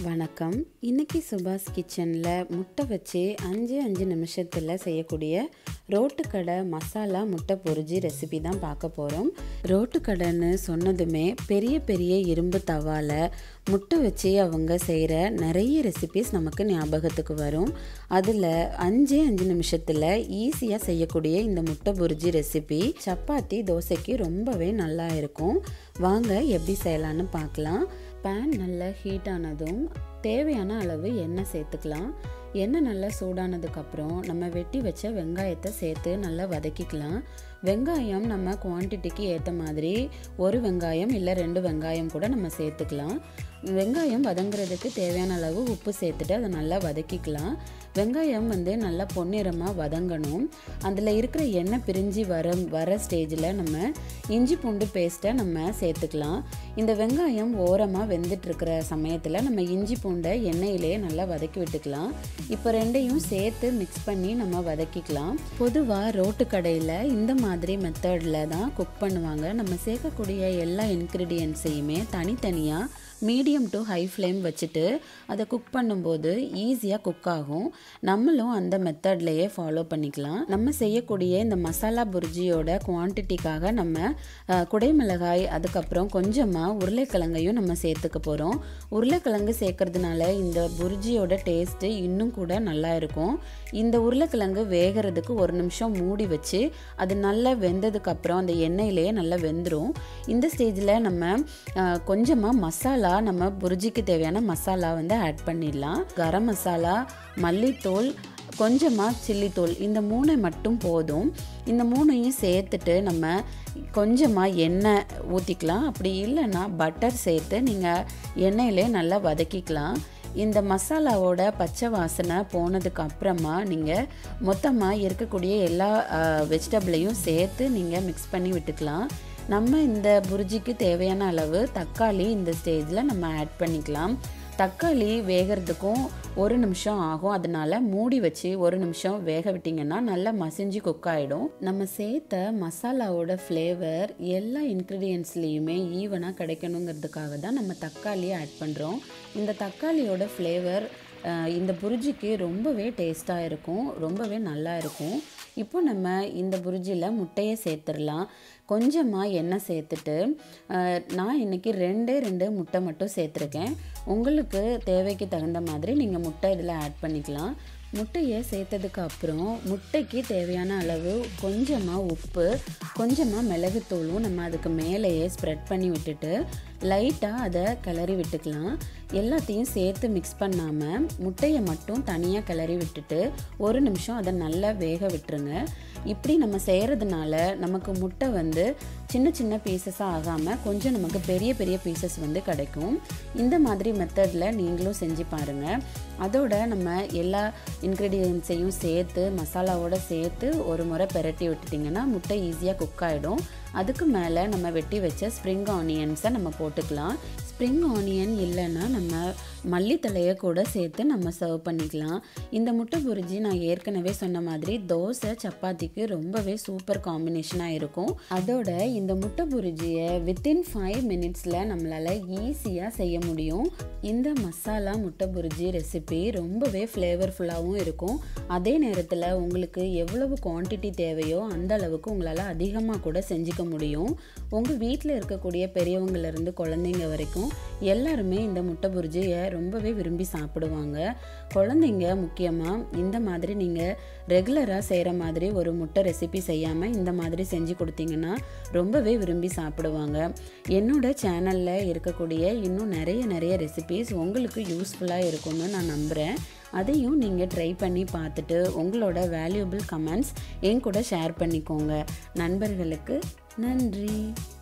வணக்கம் இன்னைக்கு சுபாஷ் கிச்சனில் முட்டை வச்சு அஞ்சு அஞ்சு நிமிஷத்தில் செய்யக்கூடிய ரோட்டுக்கடை மசாலா முட்டை பொரிஜி ரெசிபி தான் பார்க்க போகிறோம் ரோட்டுக்கடைன்னு சொன்னதுமே பெரிய பெரிய இரும்பு தவால முட்டை வச்சு அவங்க செய்கிற நிறைய ரெசிபிஸ் நமக்கு ஞாபகத்துக்கு வரும் அதில் அஞ்சே அஞ்சு நிமிஷத்தில் ஈஸியாக செய்யக்கூடிய இந்த முட்டை பொரிஜி ரெசிபி சப்பாத்தி தோசைக்கு ரொம்பவே நல்லா இருக்கும் வாங்க எப்படி செய்யலான்னு பார்க்கலாம் பேன் நல்லா ஹீட் ஆனதும் தேவையான அளவு எண்ணெய் சேர்த்துக்கலாம் எண்ணெய் நல்லா சூடானதுக்கப்புறம் நம்ம வெட்டி வச்ச வெங்காயத்தை சேர்த்து நல்லா வதக்கிக்கலாம் வெங்காயம் நம்ம குவான்டிட்டிக்கு ஏற்ற மாதிரி ஒரு வெங்காயம் இல்லை ரெண்டு வெங்காயம் கூட நம்ம சேர்த்துக்கலாம் வெங்காயம் வதங்குறதுக்கு தேவையான அளவு உப்பு சேர்த்துட்டு அதை நல்லா வதக்கிக்கலாம் வெங்காயம் வந்து நல்லா பொன்னிறமாக வதங்கணும் அதில் இருக்கிற எண்ணெய் பிரிஞ்சு வர வர ஸ்டேஜில் நம்ம இஞ்சி பூண்டு பேஸ்ட்டை நம்ம சேர்த்துக்கலாம் இந்த வெங்காயம் ஓரமாக வெந்துட்டுருக்கிற சமயத்தில் நம்ம இஞ்சி பூண்டை எண்ணெயிலே நல்லா வதக்கி விட்டுக்கலாம் இப்போ ரெண்டையும் சேர்த்து மிக்ஸ் பண்ணி நம்ம வதக்கிக்கலாம் பொதுவாக ரோட்டு கடையில் இந்த மாதிரி மெத்தடில் தான் குக் பண்ணுவாங்க நம்ம சேர்க்கக்கூடிய எல்லா இன்க்ரீடியன்ஸையுமே தனித்தனியாக மீடியம் டு ஹை ஃப்ளேம் வச்சுட்டு அதை குக் பண்ணும்போது ஈஸியாக குக் ஆகும் நம்மளும் அந்த மெத்தட்லேயே ஃபாலோ பண்ணிக்கலாம் நம்ம செய்யக்கூடிய இந்த மசாலா புர்ஜியோட குவான்டிட்டிக்காக நம்ம அஹ், குடைமிளகாய் அதுக்கப்புறம் கொஞ்சமாக உருளைக்கிழங்கையும் நம்ம சேர்த்துக்க போகிறோம் உருளைக்கிழங்கு சேர்க்கறதுனால இந்த புர்ஜியோட டேஸ்ட்டு இன்னும் கூட நல்லா இருக்கும் இந்த உருளைக்கிழங்கு வேகிறதுக்கு ஒரு நிமிஷம் மூடி வச்சு அது நல்லா வெந்ததுக்கப்புறம் அந்த எண்ணெயிலேயே நல்லா வெந்துடும் இந்த ஸ்டேஜில் நம்ம கொஞ்சமாக மசாலா நம்ம புரிஜிக்கு தேவையான மசாலா வந்து ஆட் பண்ணிடலாம் கரம் மசாலா மல்லித்தூள் கொஞ்சமாக சில்லித்தூள் இந்த மூணை மட்டும் போதும் இந்த மூணையும் சேர்த்துட்டு நம்ம கொஞ்சமாக எண்ணெய் ஊற்றிக்கலாம் அப்படி இல்லைன்னா பட்டர் சேர்த்து நீங்கள் எண்ணெயிலே நல்லா வதக்கிக்கலாம் இந்த மசாலாவோட பச்சை வாசனை போனதுக்கு அப்புறமா நீங்கள் மொத்தமாக இருக்கக்கூடிய எல்லா வெஜிடபிளையும் சேர்த்து நீங்கள் மிக்ஸ் பண்ணி விட்டுக்கலாம் நம்ம இந்த புரிஜிக்கு தேவையான அளவு தக்காளி இந்த ஸ்டேஜில் நம்ம ஆட் பண்ணிக்கலாம் தக்காளி வேகிறதுக்கும் ஒரு நிமிஷம் ஆகும் அதனால மூடி வச்சு ஒரு நிமிஷம் வேக விட்டிங்கன்னா நல்லா மசிஞ்சு குக் ஆகிடும் நம்ம சேர்த்த மசாலாவோட ஃப்ளேவர் எல்லா இன்க்ரீடியன்ஸ்லேயுமே ஈவனாக கிடைக்கணுங்கிறதுக்காக தான் நம்ம தக்காளியை ஆட் பண்ணுறோம் இந்த தக்காளியோட ஃப்ளேவர் இந்த புரிஜிக்கு ரொம்பவே டேஸ்ட்டாக இருக்கும் ரொம்பவே நல்லா இருக்கும் இப்போ நம்ம இந்த புரிஜியில் முட்டையை சேர்த்துடலாம் கொஞ்சமாக எண்ணெய் சேர்த்துட்டு அஹ், நான் இன்றைக்கி ரெண்டே ரெண்டு முட்டை மட்டும் சேர்த்துருக்கேன் உங்களுக்கு தேவைக்கு தகுந்த மாதிரி நீங்கள் முட்டை இதில் ஆட் பண்ணிக்கலாம் முட்டையை சேர்த்ததுக்கு அப்புறம் முட்டைக்கு தேவையான அளவு கொஞ்சமாக உப்பு கொஞ்சமாக மிளகுத்தூளும் நம்ம அதுக்கு மேலேயே ஸ்ப்ரெட் பண்ணி விட்டுட்டு லைட்டாக அதை கிளறி விட்டுக்கலாம் எல்லாத்தையும் சேர்த்து மிக்ஸ் பண்ணாமல் முட்டையை மட்டும் தனியாக கிளறி விட்டுட்டு ஒரு நிமிஷம் அதை நல்லா வேக விட்டுருங்க இப்படி நம்ம செய்கிறதுனால நமக்கு முட்டை வந்து சின்ன சின்ன பீசஸாக ஆகாமல் கொஞ்சம் நமக்கு பெரிய பெரிய பீசஸ் வந்து கிடைக்கும் இந்த மாதிரி மெத்தடில் நீங்களும் செஞ்சு பாருங்கள் அதோட நம்ம எல்லா இன்க்ரீடியன்ஸையும் சேர்த்து மசாலாவோட சேர்த்து ஒரு முறை பெரட்டி விட்டுட்டிங்கன்னா முட்டை ஈஸியாக குக் ஆகிடும் அதுக்கு மேலே நம்ம வெட்டி வச்ச ஸ்ப்ரிங் ஆனியன்ஸை நம்ம போட்டுக்கலாம் ஸ்ப்ரிங் ஆனியன் இல்லைன்னா நம்ம மல்லித்தலையை கூட சேர்த்து நம்ம சர்வ் பண்ணிக்கலாம் இந்த முட்டை புரிஜி நான் ஏற்கனவே சொன்ன மாதிரி தோசை சப்பாத்திக்கு ரொம்பவே சூப்பர் காம்பினேஷனாக இருக்கும் அதோட இந்த முட்டை புரிஜியை வித்தின் ஃபைவ் மினிட்ஸில் நம்மளால் ஈஸியாக செய்ய முடியும் இந்த மசாலா முட்டை புரிஜி ரெசிபி ரொம்பவே ஃப்ளேவர்ஃபுல்லாகவும் இருக்கும் அதே நேரத்தில் உங்களுக்கு எவ்வளவு குவான்டிட்டி தேவையோ அந்த அளவுக்கு உங்களால் அதிகமாக கூட செஞ்சுக்க முடியும் உங்கள் வீட்டில் இருக்கக்கூடிய பெரியவங்கலேருந்து குழந்தைங்க வரைக்கும் எல்லாருமே இந்த முட்டை புரிஜியை ரொம்பவே விரும்பி சாப்பிடுவாங்க குழந்தைங்க முக்கியமாக இந்த மாதிரி நீங்கள் ரெகுலராக செய்கிற மாதிரி ஒரு முட்டை ரெசிபி செய்யாமல் இந்த மாதிரி செஞ்சு கொடுத்தீங்கன்னா ரொம்பவே விரும்பி சாப்பிடுவாங்க என்னோட சேனலில் இருக்கக்கூடிய இன்னும் நிறைய நிறைய ரெசிபிஸ் உங்களுக்கு யூஸ்ஃபுல்லாக இருக்கும்னு நான் நம்புகிறேன் அதையும் நீங்கள் ட்ரை பண்ணி பார்த்துட்டு உங்களோட வேல்யூபிள் கமெண்ட்ஸ் என் கூட ஷேர் பண்ணிக்கோங்க நண்பர்களுக்கு நன்றி